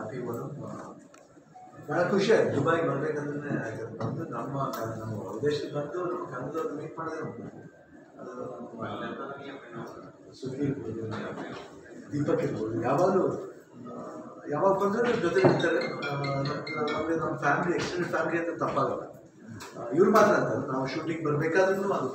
Happy one ಭಾಳ ಖುಷಿ ಆಯ್ತು ದುಬೈಗೆ ಬರ್ಬೇಕಂದ್ರೆ ಆಯ್ತು ಬಂದು ನಮ್ಮ ಕ- ನಮ್ಮ ವಿದೇಶಕ್ಕೆ ಬಂದು ನಮ್ಮ ಕನ್ನಡದವ್ರು ಮೀಟ್ ಮಾಡೋದೇ ಒಂದು ಅದು ನಮ್ಮ ಸುದ್ದಿ ಇರ್ಬೋದು ದೀಪಕ್ ಇರ್ಬೋದು ಯಾವಾಗಲೂ ಆ, ಯಾವಾಗ ಬಂದರೂ ಜೊತೆ ಇರ್ತಾರೆ ಆ, ನಮ್ಮ ನಮಗೆ ನಮ್ಮ ಫ್ಯಾಮಿಲಿ ಎಕ್ಸ್ಟೆಂಡೆಡ್ ಫ್ಯಾಮಿಲಿ ಅಂತ ತಪ್ಪಾಗಲ್ಲ ಇವ್ರು ಮಾತ್ರ ಅಂತ ನಾವು ಶೂಟಿಂಗ್ ಬರಬೇಕಾದ್ರೂ ಅದು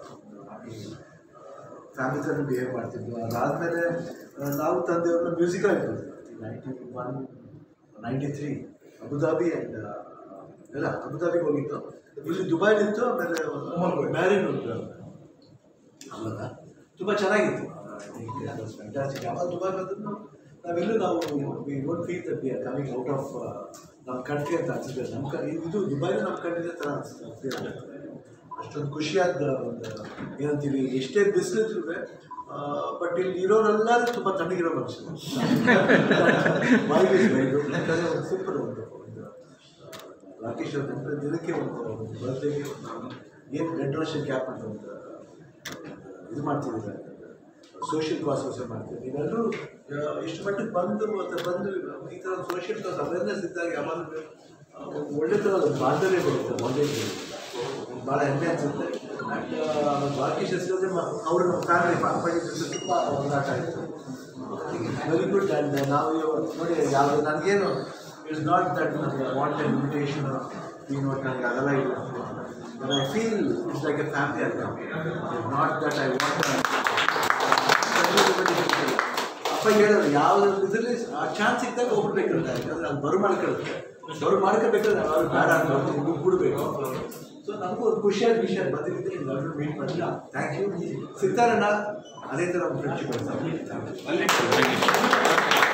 ಫ್ಯಾಮಿಲಿ ಥರ ಬಿಹೇವ್ ಮಾಡ್ತಿದ್ವು ಅದಾದಮೇಲೆ ನಾವು ತಂದೆಯವ್ರನ್ನ ಮ್ಯೂಸಿಕಲ್ ಇರ್ಬೋದು ninety one ninety three Abu Dhabi and ಎಲ್ಲ ಅಬುದಾಬಿಗೆ ಹೋಗಿತ್ತು ಇಲ್ಲಿ ದುಬೈಲಿತ್ತು ಆಮೇಲೆ ಮ್ಯಾರಿನ್ ಅಲ್ಲ ತುಂಬ ಚೆನ್ನಾಗಿತ್ತು ಫ್ಯಾಂಟಾಸ್ಟಿಕ್ ಯಾವಾಗ ದುಬೈ ಬಂದ್ರು ನಾವೆಲ್ಲೂ ನಾವು we won't feel that we are coming out of ನಮ್ಮ ಕಂಟ್ರಿ ಅಂತ ಅನ್ಸುತ್ತೆ ನಮ್ಮ ಕ ಇದು ದುಬೈಲಿ ನಮ್ಮ ಕಂಟ್ರಿ ಥರ ಅನ್ಸುತ್ತೆ feel ಆಗುತ್ತೆ. ಅಷ್ಟೊಂದು ಖುಷಿಯಾದ ಒಂದು ಏನಂತೀವಿ ಎಷ್ಟೇ ಬಿಸಿಲಿದ್ರು ಬಟ್ ಇಲ್ಲಿ ಇರೋರೆಲ್ಲರೂ ತುಂಬ ತಣ್ಣಗಿರೋ ಮನುಷ್ಯರು ಬಾಯಿಗೆ ಬೈದು ಯಾಕಂದರೆ ಒಂದು ಸೂಪರ್ ಒಂದು ಒಂದು ರಾಕೇಶ್ ಅವ್ರ ನಂತರ ದಿನಕ್ಕೆ ಒಂದು ಒಂದು ಬರ್ತ್ಡೇಗೆ ಒಂದು ಏನು ರೆಡ್ರೇಷನ್ ಕ್ಯಾಪ್ ಅಂತ ಒಂದು ಇದು ಮಾಡ್ತಿದ್ದೀರ ಸೋಷಿಯಲ್ ಕಾಸಸ್ ಮಾಡ್ತೀವಿ ನೀವೆಲ್ಲರೂ ಇಷ್ಟು ಮಟ್ಟಿಗೆ ಬಂದು ಮತ್ತು ಬಂದು ಈ ಥರ ಸೋಷಿಯಲ್ ಕಾಸ್ ಅವೇರ್ನೆಸ್ ಇದ್ದಾಗ ಯಾವಾಗಲೂ ಆ, ಒಂದು ಒಳ್ಳೆ ಥರ ಒಂದು ಬಾಂಧವ್ಯ ಬರುತ್ತೆ ಒಂದೇ ಭಾಳ ಹೆಮ್ಮೆ ಅನಿಸುತ್ತೆ ಆ್ಯಂಡ್ ರಾಕೇಶ್ ಹೆಸರು ಅವರು ನಮ್ಮ ಫ್ಯಾಮಿಲಿ ಪಾಂಪಡಿ ತುಂಬ ಹೋರಾಟ ಆಯಿತು ವೆರಿ ಗುಡ್ ಆ್ಯಂಡ್ ನಾವು ಇವಾಗ ನೋಡಿ ಯಾವುದು ನನಗೇನು ಇಟ್ಸ್ ನಾಟ್ ದಟ್ ನನಗೆ ವಾಂಟ್ ಎನ್ ಇನ್ವಿಟೇಷನ್ ಈ ನೋಟ್ ನನಗೆ ಅದೆಲ್ಲ ಇಲ್ಲ but I feel it's like a family ಅಂತ ನಾಟ್ ದಟ್ ಐ ವಾಂಟ್ ಅಪ್ಪ ಹೇಳೋರು ಯಾವ್ದು ಇದರಲ್ಲಿ ಆ ಚಾನ್ಸ್ ಸಿಕ್ಕಿದಾಗ ಹೋಗ್ಬಿಡ್ಬೇಕಂತ ಯಾಕಂದ್ರೆ ಅದು ಬರು ಮಾಡ್ಕೊಳ್ಳುತ್ತೆ ಬರು ಮಾಡ್ಕೋಬೇಕಾದ್ರೆ ನಾವು ಯಾರು ಬೇಡ ಅಂತ ಬರ್ತೀವಿ ದುಡ್ಡು ಬಿಡಬೇಕು ಸೊ ನಮಗೂ ಒಂದು ಖುಷಿಯಾದ ವಿಷಯ ಬಂದಿದ್ದೆ ಎಲ್ಲರೂ ಮೀಟ್ ಮಾಡಿಲ್ಲ ಥ್ಯಾಂಕ್ ಯು ಸಿಗ್ತಾರಣ್ಣ ಅದೇ ಥರ ಒಂದು friendship thank you Thank you.